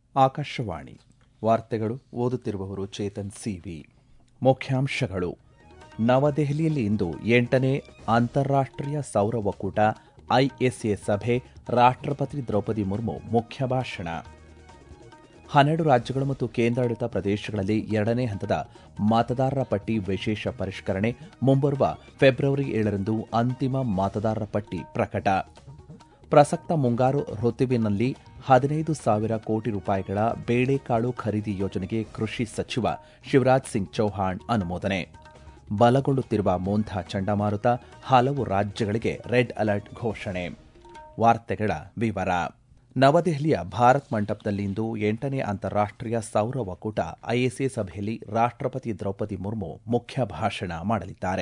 ಆಕಾಶವಾಣಿ ವಾರ್ತೆಗಳು ಓದುತ್ತಿರುವವರು ಚೇತನ್ ಸಿವಿ ಮುಖ್ಯಾಂಶಗಳು ನವದೆಹಲಿಯಲ್ಲಿ ಇಂದು ಎಂಟನೇ ಅಂತಾರಾಷ್ಟೀಯ ಸೌರ ಒಕ್ಕೂಟ ಐಎಸ್ಎ ಸಭೆ ರಾಷ್ಟಪತಿ ದ್ರೌಪದಿ ಮುರ್ಮು ಮುಖ್ಯ ಭಾಷಣ ಹನ್ನೆರಡು ರಾಜ್ಯಗಳು ಮತ್ತು ಕೇಂದ್ರಾಡಳಿತ ಪ್ರದೇಶಗಳಲ್ಲಿ ಎರಡನೇ ಹಂತದ ಮತದಾರರ ಪಟ್ಟಿ ವಿಶೇಷ ಪರಿಷ್ಕರಣೆ ಮುಂಬರುವ ಫೆಬ್ರವರಿ ಏಳರಂದು ಅಂತಿಮ ಮತದಾರರ ಪಟ್ಟಿ ಪ್ರಕಟ ಪ್ರಸಕ್ತ ಮುಂಗಾರು ಋತುವಿನಲ್ಲಿ ಹದಿನೈದು ಸಾವಿರ ಕೋಟಿ ರೂಪಾಯಿಗಳ ಬೇಳೆಕಾಳು ಖರೀದಿ ಯೋಜನೆಗೆ ಕೃಷಿ ಸಚಿವ ಶಿವರಾಜ್ ಸಿಂಗ್ ಚೌಹಾಣ್ ಅನುಮೋದನೆ ಬಲಗೊಳ್ಳುತ್ತಿರುವ ಮೋಂಥಾ ಚಂಡಮಾರುತ ಹಲವು ರಾಜ್ಯಗಳಿಗೆ ರೆಡ್ ಅಲರ್ಟ್ ಘೋಷಣೆ ವಾರ್ತೆಗಳ ವಿವರ ನವದೆಹಲಿಯ ಭಾರತ್ ಮಂಟಪದಲ್ಲಿಂದು ಎಂಟನೇ ಅಂತಾರಾಷ್ಟೀಯ ಸೌರ ಒಕ್ಕೂಟ ಐಎಸ್ಎ ಸಭೆಯಲ್ಲಿ ರಾಷ್ಟಪತಿ ದ್ರೌಪದಿ ಮುರ್ಮು ಮುಖ್ಯ ಭಾಷಣ ಮಾಡಲಿದ್ದಾರೆ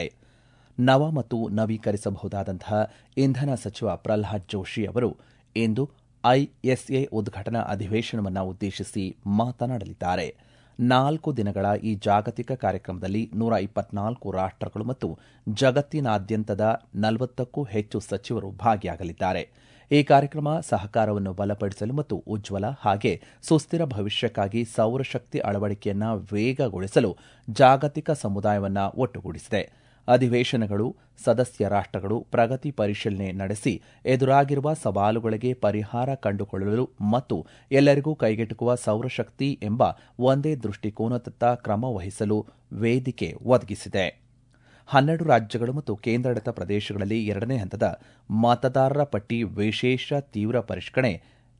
ನವ ಮತ್ತು ನವೀಕರಿಸಬಹುದಾದಂತಹ ಇಂಧನ ಸಚಿವ ಪ್ರಲ್ಹಾದ್ ಜೋಶಿ ಅವರು ಇಂದು ಐಎಸ್ಎ ಉದ್ಘಾಟನಾ ಅಧಿವೇಶನವನ್ನು ಉದ್ದೇಶಿಸಿ ಮಾತನಾಡಲಿದ್ದಾರೆ ನಾಲ್ಕು ದಿನಗಳ ಈ ಜಾಗತಿಕ ಕಾರ್ಯಕ್ರಮದಲ್ಲಿ ನೂರ ಇಪ್ಪತ್ನಾಲ್ಕು ರಾಷ್ಟಗಳು ಮತ್ತು ಜಗತ್ತಿನಾದ್ಯಂತದ ನಲವತ್ತಕ್ಕೂ ಹೆಚ್ಚು ಸಚಿವರು ಭಾಗಿಯಾಗಲಿದ್ದಾರೆ ಈ ಕಾರ್ಯಕ್ರಮ ಸಹಕಾರವನ್ನು ಬಲಪಡಿಸಲು ಮತ್ತು ಉಜ್ವಲ ಹಾಗೆ ಸುಸ್ಥಿರ ಭವಿಷ್ಯಕ್ಕಾಗಿ ಸೌರಶಕ್ತಿ ಅಳವಡಿಕೆಯನ್ನು ವೇಗಗೊಳಿಸಲು ಜಾಗತಿಕ ಸಮುದಾಯವನ್ನು ಒಟ್ಟುಗೂಡಿಸಿದೆ ಅಧಿವೇಶನಗಳು ಸದಸ್ಯ ರಾಷ್ಟಗಳು ಪ್ರಗತಿ ಪರಿಶೀಲನೆ ನಡೆಸಿ ಎದುರಾಗಿರುವ ಸವಾಲುಗಳಿಗೆ ಪರಿಹಾರ ಕಂಡುಕೊಳ್ಳಲು ಮತ್ತು ಎಲ್ಲರಿಗೂ ಕೈಗೆಟುಕುವ ಸೌರಶಕ್ತಿ ಎಂಬ ಒಂದೇ ದೃಷ್ಟಿಕೋನದತ್ತ ಕ್ರಮ ವಹಿಸಲು ವೇದಿಕೆ ಒದಗಿಸಿದೆ ಹನ್ನೆರಡು ರಾಜ್ಯಗಳು ಮತ್ತು ಕೇಂದ್ರಾಡಳಿತ ಪ್ರದೇಶಗಳಲ್ಲಿ ಎರಡನೇ ಹಂತದ ಮತದಾರರ ಪಟ್ಟಿ ವಿಶೇಷ ತೀವ್ರ ಪರಿಷ್ಕರಣೆ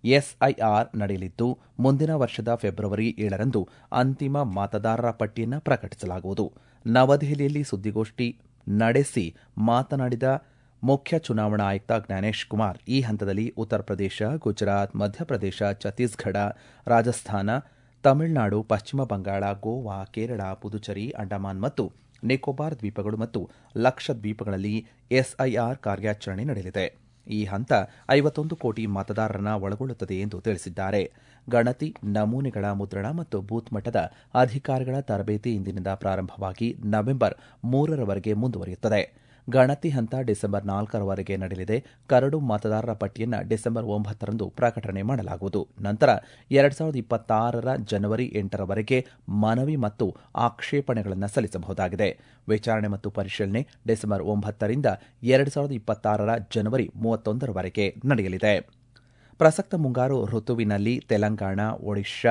ಎಸ್ಐಆರ್ ನಡೆಯಲಿದ್ದು ಮುಂದಿನ ವರ್ಷದ ಫೆಬ್ರವರಿ ಏಳರಂದು ಅಂತಿಮ ಮತದಾರರ ಪಟ್ಟಿಯನ್ನು ಪ್ರಕಟಿಸಲಾಗುವುದು ನವದೆಹಲಿಯಲ್ಲಿ ಸುದ್ದಿಗೋಷ್ಠಿ ನಡೆಸಿ ಮಾತನಾಡಿದ ಮುಖ್ಯ ಚುನಾವಣಾ ಆಯುಕ್ತ ಜ್ಞಾನೇಶ್ ಕುಮಾರ್ ಈ ಹಂತದಲ್ಲಿ ಉತ್ತರ ಪ್ರದೇಶ ಗುಜರಾತ್ ಮಧ್ಯಪ್ರದೇಶ ಛತ್ತೀಸ್ಗಢ ರಾಜಸ್ಥಾನ ತಮಿಳುನಾಡು ಪಶ್ಚಿಮ ಬಂಗಾಳ ಗೋವಾ ಕೇರಳ ಪುದುಚೇರಿ ಅಂಡಮಾನ್ ಮತ್ತು ನಿಕೋಬಾರ್ ದ್ವೀಪಗಳು ಮತ್ತು ಲಕ್ಷದ್ವೀಪಗಳಲ್ಲಿ ಎಸ್ಐಆರ್ ಕಾರ್ಯಾಚರಣೆ ನಡೆಯಲಿದೆ ಈ ಹಂತ ಐವತ್ತೊಂದು ಕೋಟಿ ಮತದಾರರನ್ನ ಒಳಗೊಳ್ಳುತ್ತದೆ ಎಂದು ತಿಳಿಸಿದ್ದಾರೆ ಗಣತಿ ನಮೂನೆಗಳ ಮುದ್ರಣ ಮತ್ತು ಬೂತ್ ಮಟ್ಟದ ಅಧಿಕಾರಿಗಳ ತರಬೇತಿ ಇಂದಿನಿಂದ ಪ್ರಾರಂಭವಾಗಿ ನವೆಂಬರ್ ಮೂರರವರೆಗೆ ಮುಂದುವರಿಯುತ್ತದೆ ಗಣತಿ ಹಂತ ಡಿಸೆಂಬರ್ ನಾಲ್ಕರವರೆಗೆ ನಡೆಯಲಿದೆ ಕರಡು ಮತದಾರರ ಪಟ್ಟಿಯನ್ನು ಡಿಸೆಂಬರ್ ಒಂಬತ್ತರಂದು ಪ್ರಕಟಣೆ ಮಾಡಲಾಗುವುದು ನಂತರ ಎರಡ್ ಸಾವಿರದ ಇಪ್ಪತ್ತಾರರ ಜನವರಿ ಎಂಟರವರೆಗೆ ಮನವಿ ಮತ್ತು ಆಕ್ಷೇಪಣೆಗಳನ್ನು ಸಲ್ಲಿಸಬಹುದಾಗಿದೆ ವಿಚಾರಣೆ ಮತ್ತು ಪರಿಶೀಲನೆ ಡಿಸೆಂಬರ್ ಒಂಬತ್ತರಿಂದ ಎರಡ್ ಸಾವಿರದ ಇಪ್ಪತ್ತಾರರ ಜನವರಿ ಮೂವತ್ತೊಂದರವರೆಗೆ ನಡೆಯಲಿದೆ ಪ್ರಸಕ್ತ ಮುಂಗಾರು ಋತುವಿನಲ್ಲಿ ತೆಲಂಗಾಣ ಒಡಿಶಾ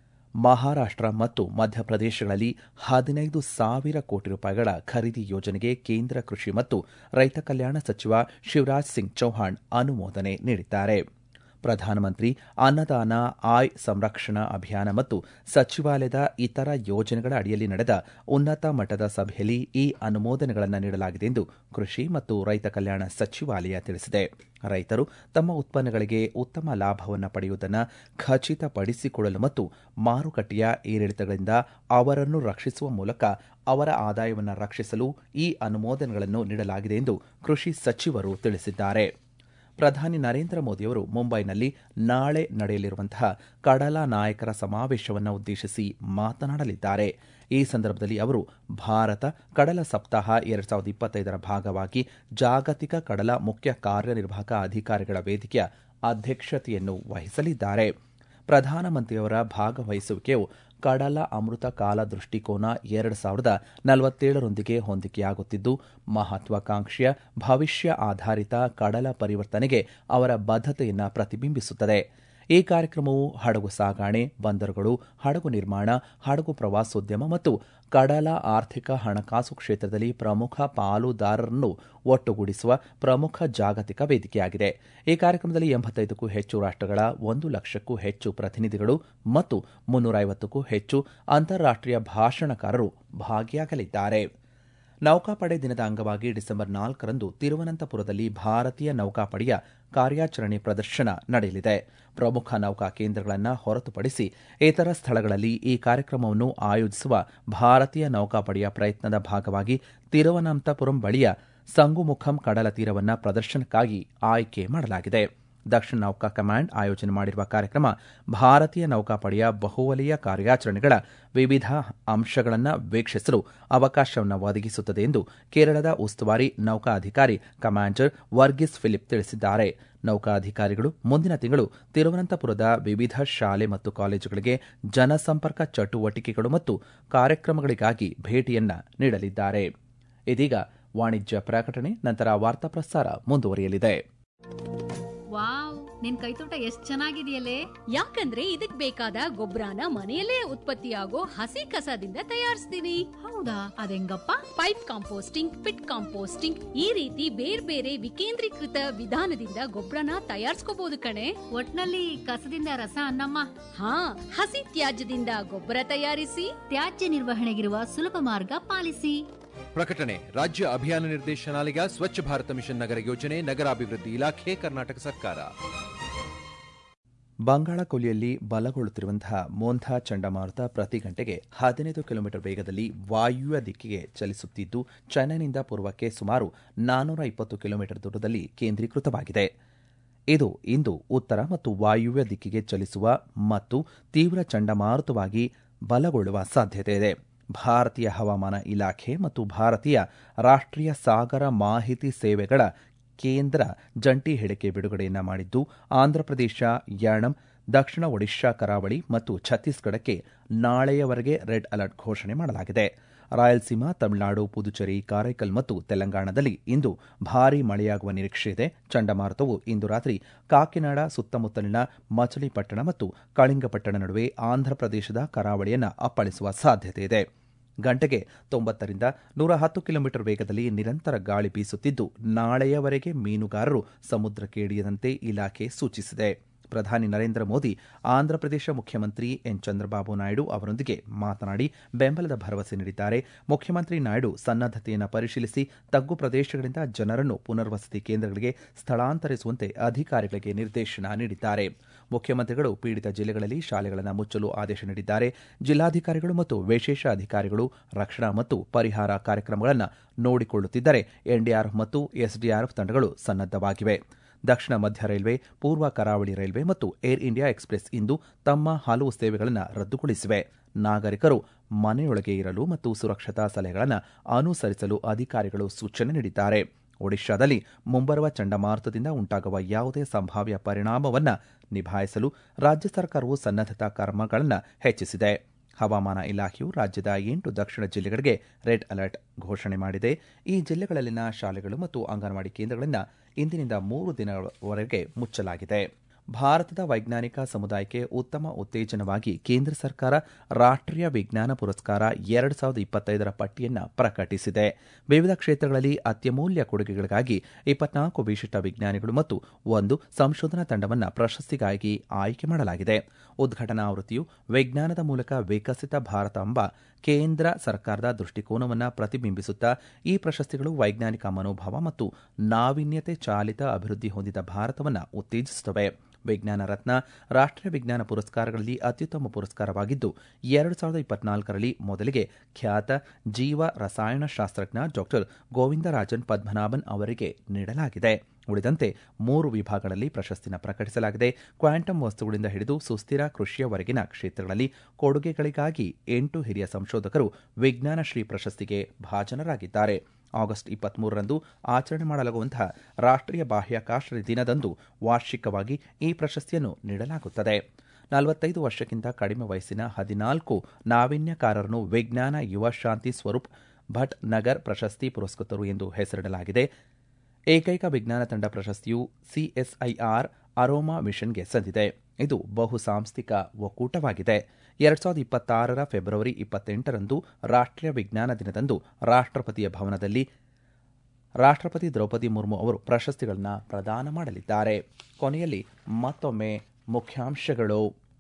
ಮಹಾರಾಷ್ಟ ಮತ್ತು ಮಧ್ಯಪ್ರದೇಶಗಳಲ್ಲಿ ಹದಿನೈದು ಸಾವಿರ ಕೋಟಿ ರೂಪಾಯಿಗಳ ಖರೀದಿ ಯೋಜನೆಗೆ ಕೇಂದ್ರ ಕೃಷಿ ಮತ್ತು ರೈತ ಕಲ್ಯಾಣ ಸಚಿವ ಶಿವರಾಜ್ ಸಿಂಗ್ ಚೌಹಾಣ್ ಅನುಮೋದನೆ ನೀಡಿದ್ದಾರೆ ಪ್ರಧಾನಮಂತ್ರಿ ಅನ್ನದಾನ ಆಯ್ ಸಂರಕ್ಷಣಾ ಅಭಿಯಾನ ಮತ್ತು ಸಚಿವಾಲಯದ ಇತರ ಯೋಜನೆಗಳ ಅಡಿಯಲ್ಲಿ ನಡೆದ ಉನ್ನತ ಮಟ್ಟದ ಸಭೆಯಲ್ಲಿ ಈ ಅನುಮೋದನೆಗಳನ್ನು ನೀಡಲಾಗಿದೆ ಎಂದು ಕೃಷಿ ಮತ್ತು ರೈತ ಕಲ್ಯಾಣ ಸಚಿವಾಲಯ ತಿಳಿಸಿದೆ ರೈತರು ತಮ್ಮ ಉತ್ಪನ್ನಗಳಿಗೆ ಉತ್ತಮ ಲಾಭವನ್ನು ಪಡೆಯುವುದನ್ನು ಖಚಿತಪಡಿಸಿಕೊಳ್ಳಲು ಮತ್ತು ಮಾರುಕಟ್ಟೆಯ ಏರಿಳಿತಗಳಿಂದ ಅವರನ್ನು ರಕ್ಷಿಸುವ ಮೂಲಕ ಅವರ ಆದಾಯವನ್ನು ರಕ್ಷಿಸಲು ಈ ಅನುಮೋದನೆಗಳನ್ನು ನೀಡಲಾಗಿದೆ ಎಂದು ಕೃಷಿ ಸಚಿವರು ತಿಳಿಸಿದ್ದಾರೆ ಪ್ರಧಾನಿ ನರೇಂದ್ರ ಮೋದಿಯವರು ಮುಂಬೈನಲ್ಲಿ ನಾಳೆ ನಡೆಯಲಿರುವಂತಹ ಕಡಲ ನಾಯಕರ ಸಮಾವೇಶವನ್ನು ಉದ್ದೇಶಿಸಿ ಮಾತನಾಡಲಿದ್ದಾರೆ ಈ ಸಂದರ್ಭದಲ್ಲಿ ಅವರು ಭಾರತ ಕಡಲ ಸಪ್ತಾಹ ಎರಡ್ ಸಾವಿರದ ಇಪ್ಪತ್ತೈದರ ಭಾಗವಾಗಿ ಜಾಗತಿಕ ಕಡಲ ಮುಖ್ಯ ಕಾರ್ಯನಿರ್ವಾಹಕ ಅಧಿಕಾರಿಗಳ ವೇದಿಕೆಯ ಅಧ್ಯಕ್ಷತೆಯನ್ನು ವಹಿಸಲಿದ್ದಾರೆ ಪ್ರಧಾನಮಂತ್ರಿಯವರ ಭಾಗವಹಿಸುವಿಕೆಯು ಕಡಲ ಅಮೃತ ಕಾಲ ದೃಷ್ಟಿಕೋನ ಎರಡು ಸಾವಿರದ ನಲವತ್ತೇಳರೊಂದಿಗೆ ಹೊಂದಿಕೆಯಾಗುತ್ತಿದ್ದು ಮಹತ್ವಾಕಾಂಕ್ಷೆಯ ಭವಿಷ್ಯ ಆಧಾರಿತ ಕಡಲ ಪರಿವರ್ತನೆಗೆ ಅವರ ಬದ್ಧತೆಯನ್ನು ಪ್ರತಿಬಿಂಬಿಸುತ್ತದೆ ಈ ಕಾರ್ಯಕ್ರಮವು ಹಡಗು ಸಾಗಾಣೆ ಬಂದರುಗಳು ಹಡಗು ನಿರ್ಮಾಣ ಹಡಗು ಪ್ರವಾಸೋದ್ಯಮ ಮತ್ತು ಕಡಲ ಆರ್ಥಿಕ ಹಣಕಾಸು ಕ್ಷೇತ್ರದಲ್ಲಿ ಪ್ರಮುಖ ಪಾಲುದಾರರನ್ನು ಒಟ್ಟುಗೂಡಿಸುವ ಪ್ರಮುಖ ಜಾಗತಿಕ ವೇದಿಕೆಯಾಗಿದೆ ಈ ಕಾರ್ಯಕ್ರಮದಲ್ಲಿ ಎಂಬತ್ತೈದಕ್ಕೂ ಹೆಚ್ಚು ರಾಷ್ಟಗಳ ಒಂದು ಲಕ್ಷಕ್ಕೂ ಹೆಚ್ಚು ಪ್ರತಿನಿಧಿಗಳು ಮತ್ತು ಮುನ್ನೂರ ಐವತ್ತಕ್ಕೂ ಹೆಚ್ಚು ಅಂತಾರಾಷ್ಟೀಯ ಭಾಷಣಕಾರರು ಭಾಗಿಯಾಗಲಿದ್ದಾರೆ ನೌಕಾಪಡೆ ದಿನದ ಅಂಗವಾಗಿ ಡಿಸೆಂಬರ್ ನಾಲ್ಕರಂದು ತಿರುವನಂತಪುರದಲ್ಲಿ ಭಾರತೀಯ ನೌಕಾಪಡೆಯ ಕಾರ್ಯಾಚರಣೆ ಪ್ರದರ್ಶನ ನಡೆಯಲಿದೆ ಪ್ರಮುಖ ನೌಕಾ ಕೇಂದ್ರಗಳನ್ನು ಹೊರತುಪಡಿಸಿ ಇತರ ಸ್ಥಳಗಳಲ್ಲಿ ಈ ಕಾರ್ಯಕ್ರಮವನ್ನು ಆಯೋಜಿಸುವ ಭಾರತೀಯ ನೌಕಾಪಡೆಯ ಪ್ರಯತ್ನದ ಭಾಗವಾಗಿ ತಿರುವನಂತಪುರಂ ಬಳಿಯ ಸಂಗುಮುಖಂ ಕಡಲ ತೀರವನ್ನು ಪ್ರದರ್ಶನಕ್ಕಾಗಿ ಆಯ್ಕೆ ಮಾಡಲಾಗಿದೆ ದಕ್ಷಿಣ ನೌಕಾ ಕಮಾಂಡ್ ಆಯೋಜನೆ ಮಾಡಿರುವ ಕಾರ್ಯಕ್ರಮ ಭಾರತೀಯ ನೌಕಾಪಡೆಯ ಬಹುವಲಯ ಕಾರ್ಯಾಚರಣೆಗಳ ವಿವಿಧ ಅಂಶಗಳನ್ನು ವೀಕ್ಷಿಸಲು ಅವಕಾಶವನ್ನು ಒದಗಿಸುತ್ತದೆ ಎಂದು ಕೇರಳದ ಉಸ್ತುವಾರಿ ನೌಕಾ ಅಧಿಕಾರಿ ಕಮಾಂಡರ್ ವರ್ಗೀಸ್ ಫಿಲಿಪ್ ತಿಳಿಸಿದ್ದಾರೆ ನೌಕಾ ಅಧಿಕಾರಿಗಳು ಮುಂದಿನ ತಿಂಗಳು ತಿರುವನಂತಪುರದ ವಿವಿಧ ಶಾಲೆ ಮತ್ತು ಕಾಲೇಜುಗಳಿಗೆ ಜನಸಂಪರ್ಕ ಚಟುವಟಿಕೆಗಳು ಮತ್ತು ಕಾರ್ಯಕ್ರಮಗಳಿಗಾಗಿ ಭೇಟಿಯನ್ನ ನೀಡಲಿದ್ದಾರೆ ಇದೀಗ ವಾಣಿಜ್ಯ ಪ್ರಕಟಣೆ ನಂತರ ವಾರ್ತಾ ಪ್ರಸಾರ ಮುಂದುವರಿಯಲಿದೆ ವಾವ್ ನಿನ್ ಕೈತೋಟ ಎಷ್ಟ್ ಚೆನ್ನಾಗಿದೆಯಲ್ಲೇ ಯಾಕಂದ್ರೆ ಇದಕ್ ಬೇಕಾದ ಗೊಬ್ಬರನ ಮನೆಯಲ್ಲೇ ಉತ್ಪತ್ತಿಯಾಗೋ ಹಸಿ ಕಸದಿಂದ ತಯಾರಿಸ್ತೀನಿ ಹೌದಾ ಅದೆಂಗಪ್ಪ ಪೈಪ್ ಕಾಂಪೋಸ್ಟಿಂಗ್ ಪಿಟ್ ಕಾಂಪೋಸ್ಟಿಂಗ್ ಈ ರೀತಿ ಬೇರೆ ಬೇರೆ ವಿಕೇಂದ್ರೀಕೃತ ವಿಧಾನದಿಂದ ಗೊಬ್ಬರನ ತಯಾರಿಸ್ಕೋಬಹುದು ಕಣೆ ಒಟ್ನಲ್ಲಿ ಕಸದಿಂದ ರಸ ಅನ್ನಮ್ಮ ಹಾ ಹಸಿ ತ್ಯಾಜ್ಯದಿಂದ ಗೊಬ್ಬರ ತಯಾರಿಸಿ ತ್ಯಾಜ್ಯ ನಿರ್ವಹಣೆಗಿರುವ ಸುಲಭ ಮಾರ್ಗ ಪಾಲಿಸಿ ಪ್ರಕಟಣೆ ರಾಜ್ಯ ಅಭಿಯಾನ ನಿರ್ದೇಶನಾಲಯ ಸ್ವಚ್ಛ ಭಾರತ ಮಿಷನ್ ನಗರ ಯೋಜನೆ ನಗರಾಭಿವೃದ್ಧಿ ಇಲಾಖೆ ಕರ್ನಾಟಕ ಸರ್ಕಾರ ಬಂಗಾಳ ಕೊಲ್ಲಿಯಲ್ಲಿ ಬಲಗೊಳ್ಳುತ್ತಿರುವಂತಹ ಮೋಂಥಾ ಚಂಡಮಾರುತ ಪ್ರತಿ ಗಂಟೆಗೆ ಹದಿನೈದು ಕಿಲೋಮೀಟರ್ ವೇಗದಲ್ಲಿ ವಾಯುವ್ಯ ದಿಕ್ಕಿಗೆ ಚಲಿಸುತ್ತಿದ್ದು ಚೆನ್ನೈನಿಂದ ಪೂರ್ವಕ್ಕೆ ಸುಮಾರು ನಾನ್ನೂರ ಇಪ್ಪತ್ತು ಕಿಲೋಮೀಟರ್ ದೂರದಲ್ಲಿ ಕೇಂದ್ರೀಕೃತವಾಗಿದೆ ಇದು ಇಂದು ಉತ್ತರ ಮತ್ತು ವಾಯುವ್ಯ ದಿಕ್ಕಿಗೆ ಚಲಿಸುವ ಮತ್ತು ತೀವ್ರ ಚಂಡಮಾರುತವಾಗಿ ಬಲಗೊಳ್ಳುವ ಸಾಧ್ಯತೆ ಇದೆ ಭಾರತೀಯ ಹವಾಮಾನ ಇಲಾಖೆ ಮತ್ತು ಭಾರತೀಯ ರಾಷ್ಟ್ರೀಯ ಸಾಗರ ಮಾಹಿತಿ ಸೇವೆಗಳ ಕೇಂದ್ರ ಜಂಟಿ ಹೇಳಿಕೆ ಬಿಡುಗಡೆಯನ್ನ ಮಾಡಿದ್ದು ಆಂಧ್ರಪ್ರದೇಶ ಯಾಣಂ ದಕ್ಷಿಣ ಒಡಿಶಾ ಕರಾವಳಿ ಮತ್ತು ಛತ್ತೀಸ್ಗಢಕ್ಕೆ ನಾಳೆಯವರೆಗೆ ರೆಡ್ ಅಲರ್ಟ್ ಘೋಷಣೆ ಮಾಡಲಾಗಿದೆ ರಾಯಲಸೀಮಾ ತಮಿಳುನಾಡು ಪುದುಚೇರಿ ಕಾರೈಕಲ್ ಮತ್ತು ತೆಲಂಗಾಣದಲ್ಲಿ ಇಂದು ಭಾರೀ ಮಳೆಯಾಗುವ ನಿರೀಕ್ಷೆ ಇದೆ ಚಂಡಮಾರುತವು ಇಂದು ರಾತ್ರಿ ಕಾಕಿನಾಡ ಸುತ್ತಮುತ್ತಲಿನ ಮಚಲಿಪಟ್ಟಣ ಮತ್ತು ಕಳಿಂಗಪಟ್ಟಣ ನಡುವೆ ಆಂಧ್ರಪ್ರದೇಶದ ಕರಾವಳಿಯನ್ನು ಅಪ್ಪಳಿಸುವ ಸಾಧ್ಯತೆ ಇದೆ ಗಂಟೆಗೆ ತೊಂಬತ್ತರಿಂದ ನೂರ ಹತ್ತು ಕಿಲೋಮೀಟರ್ ವೇಗದಲ್ಲಿ ನಿರಂತರ ಗಾಳಿ ಬೀಸುತ್ತಿದ್ದು ನಾಳೆಯವರೆಗೆ ಮೀನುಗಾರರು ಸಮುದ್ರಕ್ಕೆ ಇಳಿಯದಂತೆ ಇಲಾಖೆ ಸೂಚಿಸಿದೆ ಪ್ರಧಾನಿ ನರೇಂದ್ರ ಮೋದಿ ಆಂಧ್ರಪ್ರದೇಶ ಮುಖ್ಯಮಂತ್ರಿ ಎನ್ ಚಂದ್ರಬಾಬು ನಾಯ್ಡು ಅವರೊಂದಿಗೆ ಮಾತನಾಡಿ ಬೆಂಬಲದ ಭರವಸೆ ನೀಡಿದ್ದಾರೆ ಮುಖ್ಯಮಂತ್ರಿ ನಾಯ್ಡು ಸನ್ನದ್ದತೆಯನ್ನು ಪರಿಶೀಲಿಸಿ ತಗ್ಗು ಪ್ರದೇಶಗಳಿಂದ ಜನರನ್ನು ಪುನರ್ವಸತಿ ಕೇಂದ್ರಗಳಿಗೆ ಸ್ಥಳಾಂತರಿಸುವಂತೆ ಅಧಿಕಾರಿಗಳಿಗೆ ನಿರ್ದೇಶನ ನೀಡಿದ್ದಾರೆ ಮುಖ್ಯಮಂತ್ರಿಗಳು ಪೀಡಿತ ಜಿಲ್ಲೆಗಳಲ್ಲಿ ಶಾಲೆಗಳನ್ನು ಮುಚ್ಚಲು ಆದೇಶ ನೀಡಿದ್ದಾರೆ ಜಿಲ್ಲಾಧಿಕಾರಿಗಳು ಮತ್ತು ವಿಶೇಷ ಅಧಿಕಾರಿಗಳು ರಕ್ಷಣಾ ಮತ್ತು ಪರಿಹಾರ ಕಾರ್ಯಕ್ರಮಗಳನ್ನು ನೋಡಿಕೊಳ್ಳುತ್ತಿದ್ದರೆ ಎನ್ಡಿಆರ್ಎಫ್ ಮತ್ತು ಎಸ್ಡಿಆರ್ಎಫ್ ತಂಡಗಳು ಸನ್ನದ್ದವಾಗಿವೆ ದಕ್ಷಿಣ ಮಧ್ಯ ರೈಲ್ವೆ ಪೂರ್ವ ಕರಾವಳಿ ರೈಲ್ವೆ ಮತ್ತು ಏರ್ ಇಂಡಿಯಾ ಎಕ್ಸ್ಪ್ರೆಸ್ ಇಂದು ತಮ್ಮ ಹಲವು ಸೇವೆಗಳನ್ನು ರದ್ದುಗೊಳಿಸಿವೆ ನಾಗರಿಕರು ಮನೆಯೊಳಗೆ ಇರಲು ಮತ್ತು ಸುರಕ್ಷತಾ ಸಲಹೆಗಳನ್ನು ಅನುಸರಿಸಲು ಅಧಿಕಾರಿಗಳು ಸೂಚನೆ ನೀಡಿದ್ದಾರೆ ಒಡಿಶಾದಲ್ಲಿ ಮುಂಬರುವ ಚಂಡಮಾರುತದಿಂದ ಉಂಟಾಗುವ ಯಾವುದೇ ಸಂಭಾವ್ಯ ಪರಿಣಾಮವನ್ನು ನಿಭಾಯಿಸಲು ರಾಜ್ಯ ಸರ್ಕಾರವು ಸನ್ನದ್ದತಾ ಕ್ರಮಗಳನ್ನು ಹೆಚ್ಚಿಸಿದೆ ಹವಾಮಾನ ಇಲಾಖೆಯು ರಾಜ್ಯದ ಎಂಟು ದಕ್ಷಿಣ ಜಿಲ್ಲೆಗಳಿಗೆ ರೆಡ್ ಅಲರ್ಟ್ ಘೋಷಣೆ ಮಾಡಿದೆ ಈ ಜಿಲ್ಲೆಗಳಲ್ಲಿನ ಶಾಲೆಗಳು ಮತ್ತು ಅಂಗನವಾಡಿ ಕೇಂದ್ರಗಳನ್ನು ಇಂದಿನಿಂದ ಮೂರು ದಿನಗಳವರೆಗೆ ಮುಚ್ಚಲಾಗಿದೆ ಭಾರತದ ವೈಜ್ಞಾನಿಕ ಸಮುದಾಯಕ್ಕೆ ಉತ್ತಮ ಉತ್ತೇಜನವಾಗಿ ಕೇಂದ್ರ ಸರ್ಕಾರ ರಾಷ್ಟ್ರೀಯ ವಿಜ್ಞಾನ ಪುರಸ್ಕಾರ ಎರಡು ಸಾವಿರದ ಇಪ್ಪತ್ತೈದರ ಪಟ್ಟಿಯನ್ನು ಪ್ರಕಟಿಸಿದೆ ವಿವಿಧ ಕ್ಷೇತ್ರಗಳಲ್ಲಿ ಅತ್ಯಮೂಲ್ಯ ಕೊಡುಗೆಗಳಿಗಾಗಿ ಇಪ್ಪತ್ನಾಲ್ಕು ವಿಶಿಷ್ಟ ವಿಜ್ಞಾನಿಗಳು ಮತ್ತು ಒಂದು ಸಂಶೋಧನಾ ತಂಡವನ್ನು ಪ್ರಶಸ್ತಿಗಾಗಿ ಆಯ್ಕೆ ಮಾಡಲಾಗಿದೆ ಉದ್ಘಾಟನಾ ಆವೃತ್ತಿಯು ವಿಜ್ಞಾನದ ಮೂಲಕ ವಿಕಸಿತ ಭಾರತ ಎಂಬ ಕೇಂದ್ರ ಸರ್ಕಾರದ ದೃಷ್ಟಿಕೋನವನ್ನು ಪ್ರತಿಬಿಂಬಿಸುತ್ತಾ ಈ ಪ್ರಶಸ್ತಿಗಳು ವೈಜ್ಞಾನಿಕ ಮನೋಭಾವ ಮತ್ತು ನಾವೀನ್ಯತೆ ಚಾಲಿತ ಅಭಿವೃದ್ಧಿ ಹೊಂದಿದ ಭಾರತವನ್ನು ಉತ್ತೇಜಿಸುತ್ತವೆ ವಿಜ್ಞಾನ ರತ್ನ ರಾಷ್ಟ್ರೀಯ ವಿಜ್ಞಾನ ಪುರಸ್ಕಾರಗಳಲ್ಲಿ ಅತ್ಯುತ್ತಮ ಪುರಸ್ಕಾರವಾಗಿದ್ದು ಎರಡು ಸಾವಿರದ ಇಪ್ಪತ್ನಾಲ್ಕರಲ್ಲಿ ಮೊದಲಿಗೆ ಖ್ಯಾತ ಜೀವ ರಸಾಯನಶಾಸ್ತ್ರಜ್ಞ ಡಾಕ್ಟರ್ ಗೋವಿಂದರಾಜನ್ ಪದ್ಮನಾಭನ್ ಅವರಿಗೆ ನೀಡಲಾಗಿದೆ ಉಳಿದಂತೆ ಮೂರು ವಿಭಾಗಗಳಲ್ಲಿ ಪ್ರಶಸ್ತಿನ ಪ್ರಕಟಿಸಲಾಗಿದೆ ಕ್ವಾಂಟಮ್ ವಸ್ತುಗಳಿಂದ ಹಿಡಿದು ಸುಸ್ಥಿರ ಕೃಷಿಯವರೆಗಿನ ಕ್ಷೇತ್ರಗಳಲ್ಲಿ ಕೊಡುಗೆಗಳಿಗಾಗಿ ಎಂಟು ಹಿರಿಯ ಸಂಶೋಧಕರು ವಿಜ್ಞಾನ ಶ್ರೀ ಪ್ರಶಸ್ತಿಗೆ ಭಾಜನರಾಗಿದ್ದಾರೆ ಆಗಸ್ಟ್ ಇಪ್ಪತ್ಮೂರರಂದು ಆಚರಣೆ ಮಾಡಲಾಗುವಂತಹ ರಾಷ್ಟ್ರೀಯ ಬಾಹ್ಯಾಕಾಶ ದಿನದಂದು ವಾರ್ಷಿಕವಾಗಿ ಈ ಪ್ರಶಸ್ತಿಯನ್ನು ನೀಡಲಾಗುತ್ತದೆ ನಲವತ್ತೈದು ವರ್ಷಕ್ಕಿಂತ ಕಡಿಮೆ ವಯಸ್ಸಿನ ಹದಿನಾಲ್ಕು ನಾವೀನ್ಯಕಾರರನ್ನು ವಿಜ್ಞಾನ ಯುವ ಶಾಂತಿ ಸ್ವರೂಪ್ ಭಟ್ ನಗರ್ ಪ್ರಶಸ್ತಿ ಪುರಸ್ಕೃತರು ಎಂದು ಹೆಸರಿಡಲಾಗಿದೆ ಏಕೈಕ ವಿಜ್ಞಾನ ತಂಡ ಪ್ರಶಸ್ತಿಯು ಸಿಎಸ್ಐಆರ್ ಅರೋಮಾ ಮಿಷನ್ಗೆ ಸಂದಿದೆ ಇದು ಬಹು ಸಾಂಸ್ಥಿಕ ಒಕ್ಕೂಟವಾಗಿದೆ ಎರಡ್ ಸಾವಿರದ ಇಪ್ಪತ್ತಾರರ ಫೆಬ್ರವರಿ ಇಪ್ಪತ್ತೆಂಟರಂದು ರಾಷ್ಟ್ರೀಯ ವಿಜ್ಞಾನ ದಿನದಂದು ರಾಷ್ಟ್ರಪತಿಯ ಭವನದಲ್ಲಿ ರಾಷ್ಟ್ರಪತಿ ದ್ರೌಪದಿ ಮುರ್ಮು ಅವರು ಪ್ರಶಸ್ತಿಗಳನ್ನು ಪ್ರದಾನ ಮಾಡಲಿದ್ದಾರೆ ಕೊನೆಯಲ್ಲಿ ಮತ್ತೊಮ್ಮೆ ಮುಖ್ಯಾಂಶಗಳು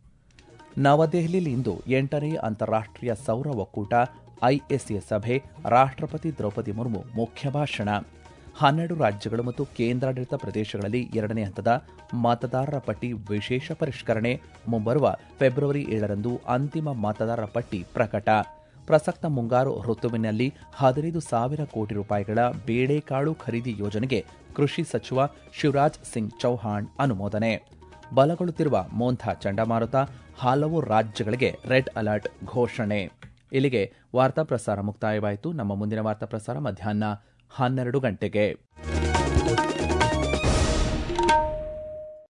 ನವದೆಹಲಿಯಲ್ಲಿ ಇಂದು ಎಂಟನೇ ಅಂತಾರಾಷ್ಟ್ರೀಯ ಸೌರ ಒಕ್ಕೂಟ ಐಎಸ್ಎ ಸಭೆ ರಾಷ್ಟ್ರಪತಿ ದ್ರೌಪದಿ ಮುರ್ಮು ಮುಖ್ಯ ಭಾಷಣ ಹನ್ನೆರಡು ರಾಜ್ಯಗಳು ಮತ್ತು ಕೇಂದ್ರಾಡಳಿತ ಪ್ರದೇಶಗಳಲ್ಲಿ ಎರಡನೇ ಹಂತದ ಮತದಾರರ ಪಟ್ಟಿ ವಿಶೇಷ ಪರಿಷ್ಕರಣೆ ಮುಂಬರುವ ಫೆಬ್ರವರಿ ಏಳರಂದು ಅಂತಿಮ ಮತದಾರರ ಪಟ್ಟಿ ಪ್ರಕಟ ಪ್ರಸಕ್ತ ಮುಂಗಾರು ಋತುವಿನಲ್ಲಿ ಹದಿನೈದು ಸಾವಿರ ಕೋಟಿ ರೂಪಾಯಿಗಳ ಬೇಳೆಕಾಳು ಖರೀದಿ ಯೋಜನೆಗೆ ಕೃಷಿ ಸಚಿವ ಶಿವರಾಜ್ ಸಿಂಗ್ ಚೌಹಾಣ್ ಅನುಮೋದನೆ ಬಲಗೊಳ್ಳುತ್ತಿರುವ ಮೋಂಥಾ ಚಂಡಮಾರುತ ಹಲವು ರಾಜ್ಯಗಳಿಗೆ ರೆಡ್ ಅಲರ್ಟ್ ಘೋಷಣೆ ಇಲ್ಲಿಗೆ ವಾರ್ತಾ ಪ್ರಸಾರ ಮುಕ್ತಾಯವಾಯಿತು ನಮ್ಮ ಮುಂದಿನ ವಾರ್ತಾ ಪ್ರಸಾರ ಮಧ್ಯಾಹ್ನ ಹನ್ನೆರಡು ಗಂಟೆಗೆ